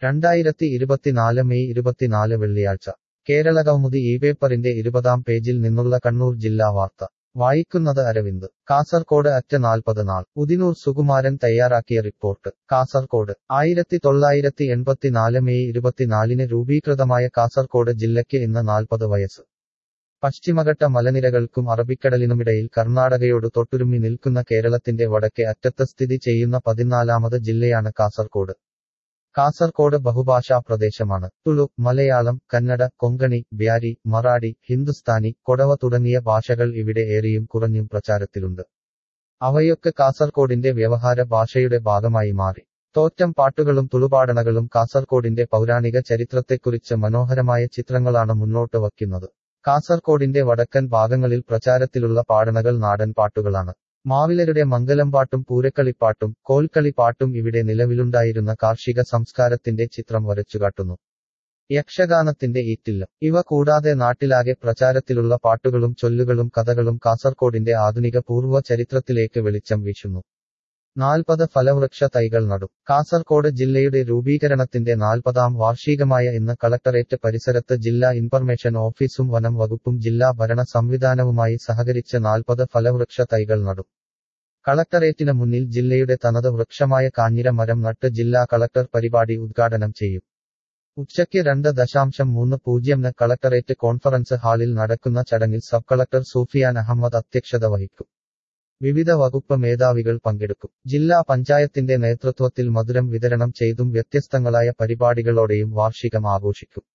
രണ്ടായിരത്തി ഇരുപത്തിനാല് മെയ് ഇരുപത്തിനാല് വെള്ളിയാഴ്ച കേരള കൗമുദി ഈ പേപ്പറിന്റെ ഇരുപതാം പേജിൽ നിന്നുള്ള കണ്ണൂർ ജില്ലാ വാർത്ത വായിക്കുന്നത് അരവിന്ദ് കാസർകോട് അറ്റ് നാൽപ്പത് നാൾ ഉദിനൂർ സുകുമാരൻ തയ്യാറാക്കിയ റിപ്പോർട്ട് കാസർകോട് ആയിരത്തി തൊള്ളായിരത്തി എൺപത്തിനാല് മെയ് ഇരുപത്തിനാലിന് രൂപീകൃതമായ കാസർകോട് ജില്ലയ്ക്ക് ഇന്ന് നാൽപ്പത് വയസ്സ് പശ്ചിമഘട്ട മലനിരകൾക്കും അറബിക്കടലിനുമിടയിൽ കർണാടകയോട് തൊട്ടുരുമ്മി നിൽക്കുന്ന കേരളത്തിന്റെ വടക്കേ അറ്റത്ത് സ്ഥിതി ചെയ്യുന്ന പതിനാലാമത് ജില്ലയാണ് കാസർകോട് കാസർകോട് ബഹുഭാഷാ പ്രദേശമാണ് തുളു മലയാളം കന്നഡ കൊങ്കണി ബ്യാരി മറാഠി ഹിന്ദുസ്ഥാനി കൊടവ തുടങ്ങിയ ഭാഷകൾ ഇവിടെ ഏറിയും കുറഞ്ഞും പ്രചാരത്തിലുണ്ട് അവയൊക്കെ കാസർകോടിന്റെ വ്യവഹാര ഭാഷയുടെ ഭാഗമായി മാറി തോറ്റം പാട്ടുകളും തുളുപാടണകളും കാസർകോടിന്റെ പൗരാണിക ചരിത്രത്തെക്കുറിച്ച് മനോഹരമായ ചിത്രങ്ങളാണ് മുന്നോട്ട് വയ്ക്കുന്നത് കാസർകോടിന്റെ വടക്കൻ ഭാഗങ്ങളിൽ പ്രചാരത്തിലുള്ള പാടണകൾ നാടൻ പാട്ടുകളാണ് മാവിലരുടെ മംഗലംപാട്ടും പൂരക്കളിപ്പാട്ടും കോൽക്കളിപ്പാട്ടും ഇവിടെ നിലവിലുണ്ടായിരുന്ന കാർഷിക സംസ്കാരത്തിന്റെ ചിത്രം വരച്ചുകാട്ടുന്നു യക്ഷഗാനത്തിന്റെ ഈറ്റില്ലം ഇവ കൂടാതെ നാട്ടിലാകെ പ്രചാരത്തിലുള്ള പാട്ടുകളും ചൊല്ലുകളും കഥകളും കാസർകോടിന്റെ ആധുനിക പൂർവ്വ ചരിത്രത്തിലേക്ക് വെളിച്ചം വീശുന്നു നാൽപ്പത് ഫലവൃക്ഷ തൈകൾ നടും കാസർകോട് ജില്ലയുടെ രൂപീകരണത്തിന്റെ നാൽപ്പതാം വാർഷികമായ ഇന്ന് കളക്ടറേറ്റ് പരിസരത്ത് ജില്ലാ ഇൻഫർമേഷൻ ഓഫീസും വനം വകുപ്പും ജില്ലാ ഭരണ സംവിധാനവുമായി സഹകരിച്ച് നാൽപ്പത് ഫലവൃക്ഷ തൈകൾ നടും കളക്ടറേറ്റിന് മുന്നിൽ ജില്ലയുടെ തനത് വൃക്ഷമായ കാഞ്ഞിര മരം നട്ട് ജില്ലാ കളക്ടർ പരിപാടി ഉദ്ഘാടനം ചെയ്യും ഉച്ചയ്ക്ക് രണ്ട് ദശാംശം മൂന്ന് പൂജ്യംന് കളക്ടറേറ്റ് കോൺഫറൻസ് ഹാളിൽ നടക്കുന്ന ചടങ്ങിൽ സബ് കളക്ടർ സൂഫിയാൻ അഹമ്മദ് അധ്യക്ഷത വഹിക്കും വിവിധ വകുപ്പ് മേധാവികൾ പങ്കെടുക്കും ജില്ലാ പഞ്ചായത്തിന്റെ നേതൃത്വത്തിൽ മധുരം വിതരണം ചെയ്തും വ്യത്യസ്തങ്ങളായ പരിപാടികളോടെയും വാർഷികം ആഘോഷിക്കും